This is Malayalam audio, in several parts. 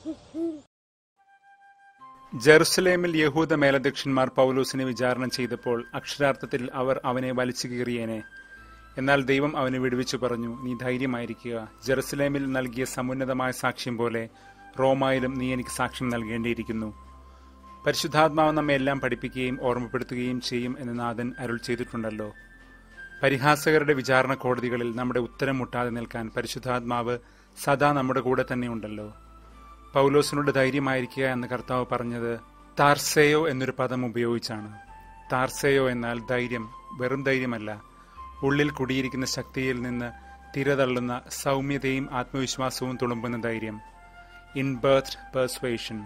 ജെറുസലേമിൽ യഹൂദ മേലധ്യക്ഷന്മാർ പൗലോസിനെ വിചാരണ ചെയ്തപ്പോൾ അക്ഷരാർത്ഥത്തിൽ അവർ അവനെ വലിച്ചു കീറിയേനെ എന്നാൽ ദൈവം അവനെ വിടുവിച്ചു പറഞ്ഞു നീ ധൈര്യമായിരിക്കുക ജെറുസലേമിൽ നൽകിയ സമുന്നതമായ സാക്ഷ്യം പോലെ റോമായിലും നീ എനിക്ക് സാക്ഷ്യം നൽകേണ്ടിയിരിക്കുന്നു പരിശുദ്ധാത്മാവ് നമ്മെ എല്ലാം പഠിപ്പിക്കുകയും ഓർമ്മപ്പെടുത്തുകയും ചെയ്യും എന്ന് നാഥൻ അരുൾ ചെയ്തിട്ടുണ്ടല്ലോ പരിഹാസകരുടെ വിചാരണ കോടതികളിൽ നമ്മുടെ ഉത്തരം മുട്ടാതെ നിൽക്കാൻ പരിശുദ്ധാത്മാവ് സദാ നമ്മുടെ കൂടെ തന്നെയുണ്ടല്ലോ പൗലോസിനോട് ധൈര്യമായിരിക്കുക എന്ന് കർത്താവ് പറഞ്ഞത് താർസേയോ എന്നൊരു പദം ഉപയോഗിച്ചാണ് താർസേയോ എന്നാൽ ധൈര്യം വെറും ധൈര്യമല്ല ഉള്ളിൽ കുടിയിരിക്കുന്ന ശക്തിയിൽ നിന്ന് തിരതള്ളുന്ന സൗമ്യതയും ആത്മവിശ്വാസവും തുളുമ്പുന്ന ധൈര്യം ഇൻ ബർത്ത് പെർസ്വേഷൻ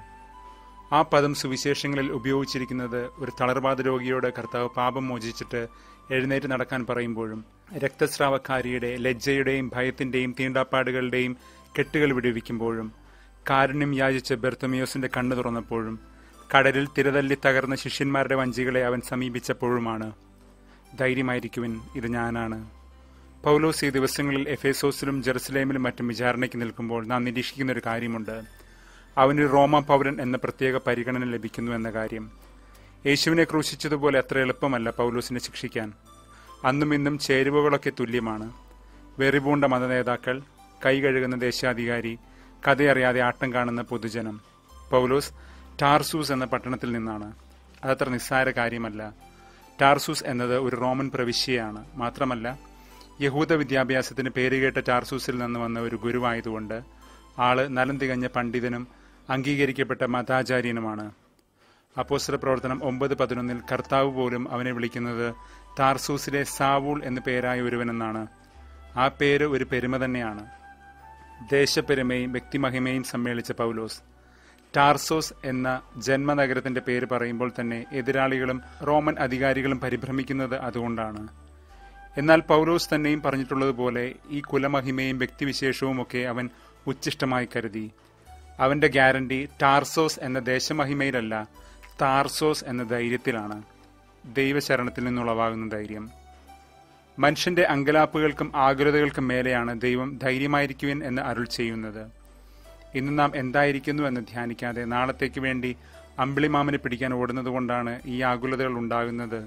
ആ പദം സുവിശേഷങ്ങളിൽ ഉപയോഗിച്ചിരിക്കുന്നത് ഒരു തളർവാദ രോഗിയോട് കർത്താവ് പാപം മോചിച്ചിട്ട് എഴുന്നേറ്റ് നടക്കാൻ പറയുമ്പോഴും രക്തസ്രാവക്കാരിയുടെ ലജ്ജയുടെയും ഭയത്തിന്റെയും തീണ്ടാപ്പാടുകളുടെയും കെട്ടുകൾ വിടുവിക്കുമ്പോഴും കാരുണ്യം യാചിച്ച് ബെർത്തമിയോസിന്റെ കണ്ണു തുറന്നപ്പോഴും കടലിൽ തിരതല്ലി തകർന്ന ശിഷ്യന്മാരുടെ വഞ്ചികളെ അവൻ സമീപിച്ചപ്പോഴുമാണ് ധൈര്യമായിരിക്കുവിൻ ഇത് ഞാനാണ് പൗലോസ് ഈ ദിവസങ്ങളിൽ എഫേസോസിലും ജെറുസലേമിലും മറ്റും വിചാരണയ്ക്ക് നിൽക്കുമ്പോൾ നാം നിരീക്ഷിക്കുന്ന ഒരു കാര്യമുണ്ട് അവന് റോമ പൗരൻ എന്ന പ്രത്യേക പരിഗണന ലഭിക്കുന്നു എന്ന കാര്യം യേശുവിനെ ക്രൂശിച്ചതുപോലെ അത്ര എളുപ്പമല്ല പൗലോസിനെ ശിക്ഷിക്കാൻ അന്നും ഇന്നും ചേരുവകളൊക്കെ തുല്യമാണ് വെറിപൂണ്ട മതനേതാക്കൾ കൈ കഴുകുന്ന ദേശാധികാരി കഥയറിയാതെ ആട്ടം കാണുന്ന പൊതുജനം പൗലോസ് ടാർസൂസ് എന്ന പട്ടണത്തിൽ നിന്നാണ് അതത്ര നിസ്സാര കാര്യമല്ല ടാർസൂസ് എന്നത് ഒരു റോമൻ പ്രവിശ്യയാണ് മാത്രമല്ല യഹൂദ വിദ്യാഭ്യാസത്തിന് പേരുകേട്ട ടാർസൂസിൽ നിന്ന് വന്ന ഒരു ഗുരുവായതുകൊണ്ട് ആള് നലം തികഞ്ഞ പണ്ഡിതനും അംഗീകരിക്കപ്പെട്ട മതാചാര്യനുമാണ് അപ്പോസ്റ്റർ പ്രവർത്തനം ഒമ്പത് പതിനൊന്നിൽ കർത്താവ് പോലും അവനെ വിളിക്കുന്നത് താർസൂസിലെ സാവൂൾ എന്നു പേരായ ഒരുവനെന്നാണ് ആ പേര് ഒരു പെരുമ തന്നെയാണ് ദേശപ്പെരുമയും വ്യക്തിമഹിമയും സമ്മേളിച്ച പൗലോസ് ടാർസോസ് എന്ന ജന്മനഗരത്തിന്റെ പേര് പറയുമ്പോൾ തന്നെ എതിരാളികളും റോമൻ അധികാരികളും പരിഭ്രമിക്കുന്നത് അതുകൊണ്ടാണ് എന്നാൽ പൗലോസ് തന്നെയും പറഞ്ഞിട്ടുള്ളതുപോലെ ഈ കുലമഹിമയും വ്യക്തിവിശേഷവും ഒക്കെ അവൻ ഉച്ഛിഷ്ടമായി കരുതി അവന്റെ ഗ്യാരണ്ടി ടാർസോസ് എന്ന ദേശമഹിമയിലല്ല താർസോസ് എന്ന ധൈര്യത്തിലാണ് ദൈവശരണത്തിൽ നിന്നുളവാകുന്ന ധൈര്യം മനുഷ്യന്റെ അങ്കലാപ്പുകൾക്കും ആകുലതകൾക്കും മേലെയാണ് ദൈവം ധൈര്യമായിരിക്കുവിൻ എന്ന് അരുൾ ചെയ്യുന്നത് ഇന്ന് നാം എന്തായിരിക്കുന്നു എന്ന് ധ്യാനിക്കാതെ നാളത്തേക്ക് വേണ്ടി അമ്പിളിമാമനെ പിടിക്കാൻ ഓടുന്നത് കൊണ്ടാണ് ഈ ആകുലതകൾ ഉണ്ടാകുന്നത്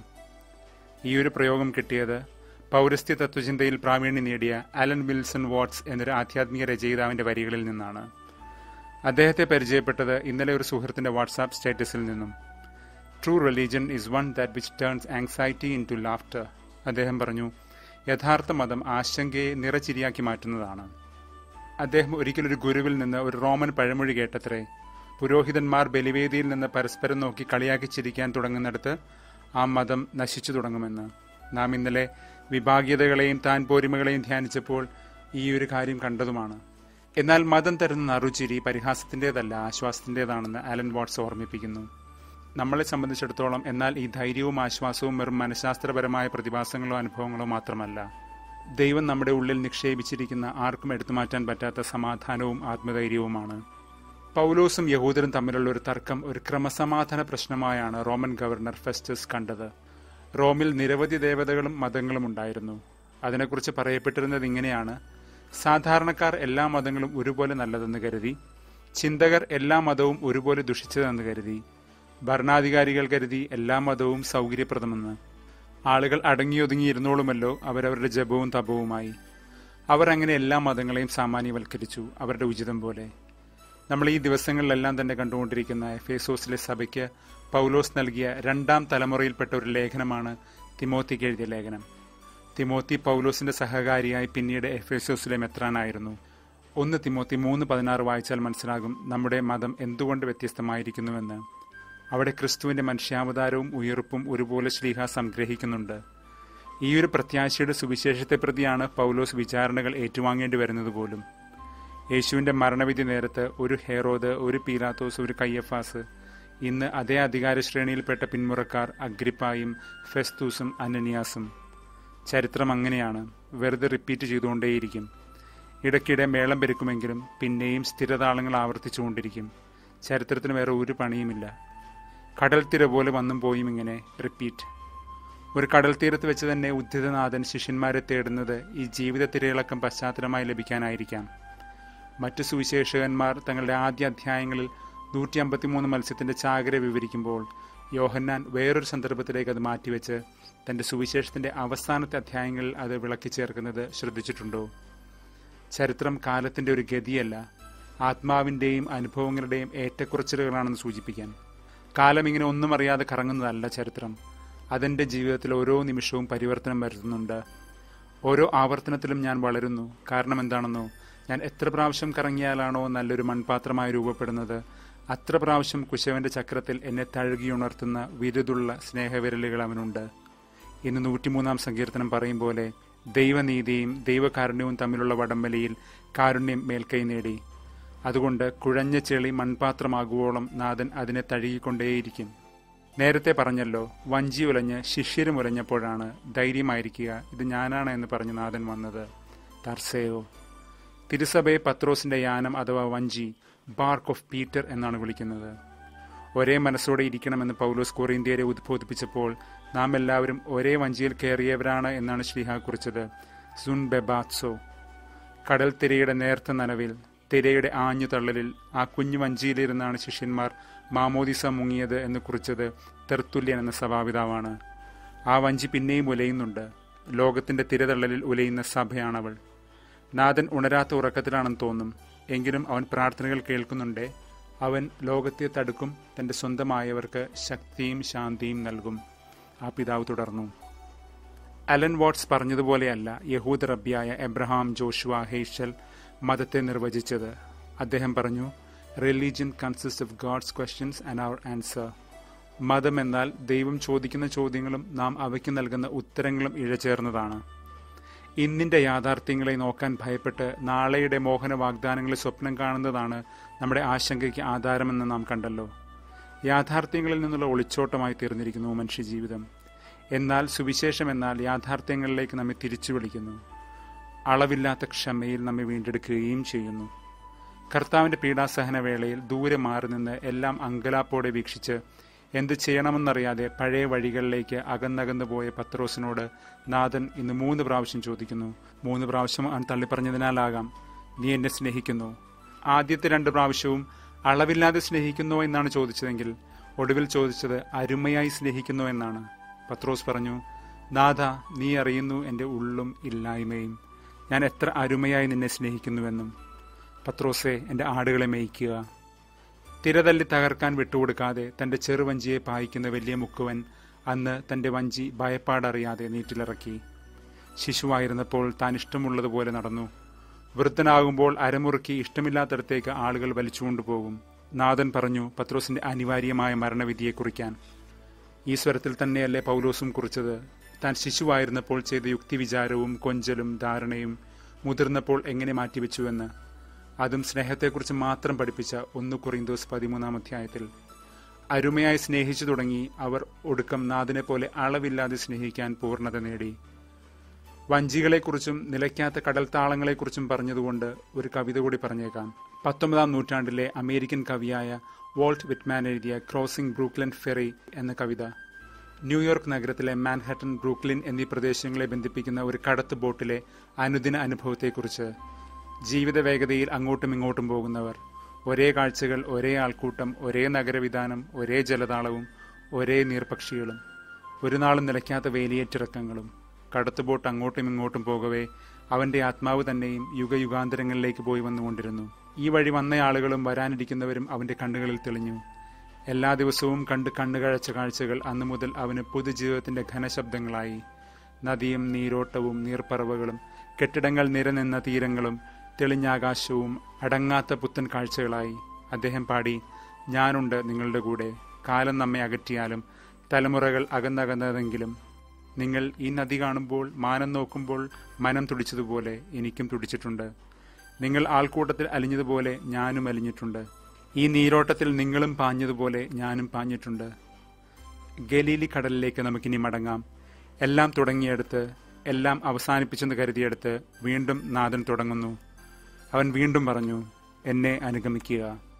ഈ ഒരു പ്രയോഗം കിട്ടിയത് പൗരസ്ത്യ തത്വചിന്തയിൽ പ്രാവീണ്യം നേടിയ അലൻ വിൽസൺ വാട്സ് എന്നൊരു ആധ്യാത്മിക രചയിതാവിന്റെ വരികളിൽ നിന്നാണ് അദ്ദേഹത്തെ പരിചയപ്പെട്ടത് ഇന്നലെ ഒരു സുഹൃത്തിന്റെ വാട്സാപ്പ് സ്റ്റേറ്റസിൽ നിന്നും true religion is one that which turns anxiety into laughter അദ്ദേഹം പറഞ്ഞു യഥാർത്ഥ മതം ആശങ്കയെ നിറച്ചിരിയാക്കി മാറ്റുന്നതാണ് അദ്ദേഹം ഒരിക്കലൊരു ഗുരുവിൽ നിന്ന് ഒരു റോമൻ പഴമൊഴി കേട്ടത്രേ പുരോഹിതന്മാർ ബലിവേദിയിൽ നിന്ന് പരസ്പരം നോക്കി കളിയാക്കി ചിരിക്കാൻ തുടങ്ങുന്നിടത്ത് ആ മതം നശിച്ചു തുടങ്ങുമെന്ന് നാം ഇന്നലെ വിഭാഗീയതകളെയും താൻ പോരിമകളെയും ധ്യാനിച്ചപ്പോൾ ഈ ഒരു കാര്യം കണ്ടതുമാണ് എന്നാൽ മതം തരുന്ന നറുചിരി പരിഹാസത്തിൻ്റെതല്ല ആശ്വാസത്തിൻ്റെതാണെന്ന് ആലൻ വാട്സ് ഓർമ്മിപ്പിക്കുന്നു നമ്മളെ സംബന്ധിച്ചിടത്തോളം എന്നാൽ ഈ ധൈര്യവും ആശ്വാസവും വെറും മനഃശാസ്ത്രപരമായ പ്രതിഭാസങ്ങളോ അനുഭവങ്ങളോ മാത്രമല്ല ദൈവം നമ്മുടെ ഉള്ളിൽ നിക്ഷേപിച്ചിരിക്കുന്ന ആർക്കും എടുത്തുമാറ്റാൻ പറ്റാത്ത സമാധാനവും ആത്മധൈര്യവുമാണ് പൗലോസും യഹൂദരും തമ്മിലുള്ള ഒരു തർക്കം ഒരു ക്രമസമാധാന പ്രശ്നമായാണ് റോമൻ ഗവർണർ ഫെസ്റ്റസ് കണ്ടത് റോമിൽ നിരവധി ദേവതകളും മതങ്ങളും ഉണ്ടായിരുന്നു അതിനെക്കുറിച്ച് പറയപ്പെട്ടിരുന്നത് ഇങ്ങനെയാണ് സാധാരണക്കാർ എല്ലാ മതങ്ങളും ഒരുപോലെ നല്ലതെന്ന് കരുതി ചിന്തകർ എല്ലാ മതവും ഒരുപോലെ ദുഷിച്ചതെന്ന് കരുതി ഭരണാധികാരികൾ കരുതി എല്ലാ മതവും സൗകര്യപ്രദമെന്ന് ആളുകൾ അടങ്ങിയൊതുങ്ങിയിരുന്നോളുമല്ലോ അവരവരുടെ ജപവും തപവുമായി അവർ അങ്ങനെ എല്ലാ മതങ്ങളെയും സാമാന്യവൽക്കരിച്ചു അവരുടെ ഉചിതം പോലെ നമ്മൾ ഈ ദിവസങ്ങളിലെല്ലാം തന്നെ കണ്ടുകൊണ്ടിരിക്കുന്ന എഫേസോസിലെ സഭയ്ക്ക് പൗലോസ് നൽകിയ രണ്ടാം തലമുറയിൽപ്പെട്ട ഒരു ലേഖനമാണ് തിമോത്തിക്ക് എഴുതിയ ലേഖനം തിമോത്തി പൗലോസിന്റെ സഹകാരിയായി പിന്നീട് എഫേസോസിലെ മെത്രാനായിരുന്നു ഒന്ന് തിമോത്തി മൂന്ന് പതിനാറ് വായിച്ചാൽ മനസ്സിലാകും നമ്മുടെ മതം എന്തുകൊണ്ട് വ്യത്യസ്തമായിരിക്കുന്നുവെന്ന് അവിടെ ക്രിസ്തുവിന്റെ മനുഷ്യാവതാരവും ഉയർപ്പും ഒരുപോലെ ശ്ലീഹ സംഗ്രഹിക്കുന്നുണ്ട് ഈ ഒരു പ്രത്യാശയുടെ സുവിശേഷത്തെ പ്രതിയാണ് പൗലോസ് വിചാരണകൾ ഏറ്റുവാങ്ങേണ്ടി വരുന്നത് പോലും യേശുവിന്റെ മരണവിധി നേരത്ത് ഒരു ഹെറോദ് ഒരു പീലാത്തോസ് ഒരു കയ്യഫാസ് ഇന്ന് അതേ അധികാര ശ്രേണിയിൽപ്പെട്ട പിന്മുറക്കാർ അഗ്രിപ്പായും ഫെസ്തൂസും അനനിയാസും ചരിത്രം അങ്ങനെയാണ് വെറുതെ റിപ്പീറ്റ് ചെയ്തുകൊണ്ടേയിരിക്കും ഇടയ്ക്കിടെ മേളം പെരുക്കുമെങ്കിലും പിന്നെയും സ്ഥിരതാളങ്ങൾ ആവർത്തിച്ചുകൊണ്ടിരിക്കും ചരിത്രത്തിന് വേറെ ഒരു പണിയുമില്ല കടൽ തിര പോലെ വന്നും പോയും ഇങ്ങനെ റിപ്പീറ്റ് ഒരു കടൽ തീരത്ത് വെച്ച് തന്നെ ഉദ്ധിതനാഥൻ ശിഷ്യന്മാരെ തേടുന്നത് ഈ ജീവിത തിരയിളക്കം പശ്ചാത്തലമായി ലഭിക്കാനായിരിക്കാം മറ്റു സുവിശേഷകന്മാർ തങ്ങളുടെ ആദ്യ അധ്യായങ്ങളിൽ നൂറ്റി അമ്പത്തിമൂന്ന് മത്സ്യത്തിന്റെ ചാകര വിവരിക്കുമ്പോൾ യോഹന്നാൻ വേറൊരു സന്ദർഭത്തിലേക്ക് അത് മാറ്റിവെച്ച് തന്റെ സുവിശേഷത്തിന്റെ അവസാനത്തെ അധ്യായങ്ങളിൽ അത് വിളക്കി ചേർക്കുന്നത് ശ്രദ്ധിച്ചിട്ടുണ്ടോ ചരിത്രം കാലത്തിന്റെ ഒരു ഗതിയല്ല ആത്മാവിന്റെയും അനുഭവങ്ങളുടെയും ഏറ്റക്കുറച്ചിലുകളാണെന്ന് സൂചിപ്പിക്കാൻ കാലം ഇങ്ങനെ ഒന്നും അറിയാതെ കറങ്ങുന്നതല്ല ചരിത്രം അതെന്റെ ജീവിതത്തിൽ ഓരോ നിമിഷവും പരിവർത്തനം വരുത്തുന്നുണ്ട് ഓരോ ആവർത്തനത്തിലും ഞാൻ വളരുന്നു കാരണം എന്താണെന്നോ ഞാൻ എത്ര പ്രാവശ്യം കറങ്ങിയാലാണോ നല്ലൊരു മൺപാത്രമായി രൂപപ്പെടുന്നത് അത്ര പ്രാവശ്യം കുശവന്റെ ചക്രത്തിൽ എന്നെ തഴുകിയുണർത്തുന്ന വിരുതുള്ള സ്നേഹവിരലുകൾ അവനുണ്ട് ഇന്ന് നൂറ്റിമൂന്നാം സങ്കീർത്തനം പറയും പോലെ ദൈവനീതിയും ദൈവകാരുണ്യവും തമ്മിലുള്ള വടംവലിയിൽ കാരുണ്യം മേൽക്കൈ നേടി അതുകൊണ്ട് കുഴഞ്ഞ ചെളി മൺപാത്രമാകുവോളം നാഥൻ അതിനെ തഴുകിക്കൊണ്ടേയിരിക്കും നേരത്തെ പറഞ്ഞല്ലോ വഞ്ചി ഉലഞ്ഞ് ശിഷ്യരും ഉലഞ്ഞപ്പോഴാണ് ധൈര്യമായിരിക്കുക ഇത് ഞാനാണ് എന്ന് പറഞ്ഞ് നാഥൻ വന്നത് തർസയോ തിരുസഭയെ പത്രോസിന്റെ യാനം അഥവാ വഞ്ചി ബാർക്ക് ഓഫ് പീറ്റർ എന്നാണ് വിളിക്കുന്നത് ഒരേ മനസ്സോടെ ഇരിക്കണമെന്ന് പൗലോസ് കൊറിന്ത്യരെ ഉദ്ബോധിപ്പിച്ചപ്പോൾ നാം എല്ലാവരും ഒരേ വഞ്ചിയിൽ കയറിയവരാണ് എന്നാണ് ശ്രീഹ കുറിച്ചത് സുൻ ബെബാത്സോ കടൽ തിരയുടെ നേർത്ത നനവിൽ തിരയുടെ ആഞ്ഞു തള്ളലിൽ ആ കുഞ്ഞു വഞ്ചിയിലിരുന്നാണ് ശിഷ്യന്മാർ മാമോദിസ മുങ്ങിയത് എന്ന് കുറിച്ചത് തെർത്തുല്യൻ എന്ന സഭാപിതാവാണ് ആ വഞ്ചി പിന്നെയും ഉലയുന്നുണ്ട് ലോകത്തിന്റെ തിരതള്ളലിൽ ഉലയുന്ന സഭയാണവൾ നാഥൻ ഉണരാത്ത ഉറക്കത്തിലാണെന്ന് തോന്നും എങ്കിലും അവൻ പ്രാർത്ഥനകൾ കേൾക്കുന്നുണ്ടേ അവൻ ലോകത്തെ തടുക്കും തന്റെ സ്വന്തമായവർക്ക് ശക്തിയും ശാന്തിയും നൽകും ആ പിതാവ് തുടർന്നു അലൻ വാട്സ് പറഞ്ഞതുപോലെയല്ല യഹൂദ റബ്ബിയായ എബ്രഹാം ജോഷുവ ഹേഷൽ മതത്തെ നിർവചിച്ചത് അദ്ദേഹം പറഞ്ഞു religion consist of God's questions and our answer മതം എന്നാൽ ദൈവം ചോദിക്കുന്ന ചോദ്യങ്ങളും നാം അവയ്ക്ക് നൽകുന്ന ഉത്തരങ്ങളും ഇഴചേർന്നതാണ് ഇന്നിന്റെ യാഥാർത്ഥ്യങ്ങളെ നോക്കാൻ ഭയപ്പെട്ട് നാളെയുടെ മോഹന വാഗ്ദാനങ്ങളെ സ്വപ്നം കാണുന്നതാണ് നമ്മുടെ ആശങ്കയ്ക്ക് ആധാരമെന്ന് നാം കണ്ടല്ലോ യാഥാർത്ഥ്യങ്ങളിൽ നിന്നുള്ള ഒളിച്ചോട്ടമായി തീർന്നിരിക്കുന്നു മനുഷ്യജീവിതം എന്നാൽ സുവിശേഷം എന്നാൽ യാഥാർത്ഥ്യങ്ങളിലേക്ക് നമ്മെ തിരിച്ചു വിളിക്കുന്നു അളവില്ലാത്ത ക്ഷമയിൽ നമ്മെ വീണ്ടെടുക്കുകയും ചെയ്യുന്നു കർത്താവിന്റെ പീഡാസഹന വേളയിൽ ദൂരെ മാറി നിന്ന് എല്ലാം അങ്കലാപ്പോടെ വീക്ഷിച്ച് എന്ത് ചെയ്യണമെന്നറിയാതെ പഴയ വഴികളിലേക്ക് അകന്നകന്നു പോയ പത്രോസിനോട് നാഥൻ ഇന്ന് മൂന്ന് പ്രാവശ്യം ചോദിക്കുന്നു മൂന്ന് പ്രാവശ്യം അവൻ തള്ളിപ്പറഞ്ഞതിനാലാകാം നീ എന്നെ സ്നേഹിക്കുന്നു ആദ്യത്തെ രണ്ട് പ്രാവശ്യവും അളവില്ലാതെ സ്നേഹിക്കുന്നോ എന്നാണ് ചോദിച്ചതെങ്കിൽ ഒടുവിൽ ചോദിച്ചത് അരുമയായി സ്നേഹിക്കുന്നോ എന്നാണ് പത്രോസ് പറഞ്ഞു നാഥ നീ അറിയുന്നു എൻ്റെ ഉള്ളും ഇല്ലായ്മയും ഞാൻ എത്ര അരുമയായി നിന്നെ സ്നേഹിക്കുന്നുവെന്നും പത്രോസെ എൻ്റെ ആടുകളെ മേയ്ക്കുക തിരതല്ലി തകർക്കാൻ വിട്ടുകൊടുക്കാതെ തന്റെ ചെറുവഞ്ചിയെ പായിക്കുന്ന വലിയ മുക്കുവൻ അന്ന് തന്റെ വഞ്ചി ഭയപ്പാടറിയാതെ നീറ്റിലിറക്കി ശിശുവായിരുന്നപ്പോൾ താൻ ഇഷ്ടമുള്ളതുപോലെ നടന്നു വൃദ്ധനാകുമ്പോൾ അരമുറുക്കി ഇഷ്ടമില്ലാത്തടത്തേക്ക് ആളുകൾ വലിച്ചുകൊണ്ടുപോകും നാഥൻ പറഞ്ഞു പത്രോസിന്റെ അനിവാര്യമായ മരണവിധിയെ കുറിക്കാൻ ഈ സ്വരത്തിൽ തന്നെയല്ലേ പൗലോസും കുറിച്ചത് താൻ ശിശുവായിരുന്നപ്പോൾ ചെയ്ത യുക്തിവിചാരവും കൊഞ്ചലും ധാരണയും മുതിർന്നപ്പോൾ എങ്ങനെ മാറ്റിവെച്ചുവെന്ന് അതും സ്നേഹത്തെക്കുറിച്ച് മാത്രം പഠിപ്പിച്ച ഒന്ന് കുറിന്തോസ് പതിമൂന്നാം അധ്യായത്തിൽ അരുമയായി സ്നേഹിച്ചു തുടങ്ങി അവർ ഒടുക്കം നാഥനെ പോലെ അളവില്ലാതെ സ്നേഹിക്കാൻ പൂർണ്ണത നേടി വഞ്ചികളെക്കുറിച്ചും നിലയ്ക്കാത്ത കടൽത്താളങ്ങളെക്കുറിച്ചും പറഞ്ഞതുകൊണ്ട് ഒരു കവിത കൂടി പറഞ്ഞേക്കാം പത്തൊമ്പതാം നൂറ്റാണ്ടിലെ അമേരിക്കൻ കവിയായ വോൾട്ട് വിറ്റ്മാൻ എഴുതിയ ക്രോസിംഗ് ബ്രൂക്ലിൻ ഫെറി എന്ന കവിത ന്യൂയോർക്ക് നഗരത്തിലെ മാൻഹാട്ടൻ ബ്രൂക്ലിൻ എന്നീ പ്രദേശങ്ങളെ ബന്ധിപ്പിക്കുന്ന ഒരു കടത്ത് ബോട്ടിലെ അനുദിന അനുഭവത്തെക്കുറിച്ച് ജീവിത വേഗതയിൽ അങ്ങോട്ടും ഇങ്ങോട്ടും പോകുന്നവർ ഒരേ കാഴ്ചകൾ ഒരേ ആൾക്കൂട്ടം ഒരേ നഗരവിധാനം ഒരേ ജലതാളവും ഒരേ നീർപക്ഷികളും ഒരു നാളും നിലയ്ക്കാത്ത വേലിയേറ്റിറക്കങ്ങളും കടത്തുബോട്ട് അങ്ങോട്ടും ഇങ്ങോട്ടും പോകവേ അവന്റെ ആത്മാവ് തന്നെയും യുഗയുഗാന്തരങ്ങളിലേക്ക് പോയി വന്നുകൊണ്ടിരുന്നു ഈ വഴി വന്ന ആളുകളും വരാനിരിക്കുന്നവരും അവന്റെ കണ്ണുകളിൽ തെളിഞ്ഞു എല്ലാ ദിവസവും കണ്ട് കണ്ണുകഴച്ച കാഴ്ചകൾ അന്നു മുതൽ അവന് പൊതുജീവിതത്തിന്റെ ഘനശബ്ദങ്ങളായി നദിയും നീരോട്ടവും നീർപ്പറവകളും കെട്ടിടങ്ങൾ നിരനിന്ന തീരങ്ങളും തെളിഞ്ഞാകാശവും അടങ്ങാത്ത പുത്തൻ കാഴ്ചകളായി അദ്ദേഹം പാടി ഞാനുണ്ട് നിങ്ങളുടെ കൂടെ കാലം നമ്മെ അകറ്റിയാലും തലമുറകൾ അകന്നകന്നതെങ്കിലും നിങ്ങൾ ഈ നദി കാണുമ്പോൾ മാനം നോക്കുമ്പോൾ മനം തുടിച്ചതുപോലെ എനിക്കും തുടിച്ചിട്ടുണ്ട് നിങ്ങൾ ആൾക്കൂട്ടത്തിൽ അലിഞ്ഞതുപോലെ ഞാനും അലിഞ്ഞിട്ടുണ്ട് ഈ നീരോട്ടത്തിൽ നിങ്ങളും പാഞ്ഞതുപോലെ ഞാനും പാഞ്ഞിട്ടുണ്ട് ഗലീലി കടലിലേക്ക് നമുക്കിനി മടങ്ങാം എല്ലാം തുടങ്ങിയെടുത്ത് എല്ലാം അവസാനിപ്പിച്ചെന്ന് കരുതിയെടുത്ത് വീണ്ടും നാഥൻ തുടങ്ങുന്നു അവൻ വീണ്ടും പറഞ്ഞു എന്നെ അനുഗമിക്കുക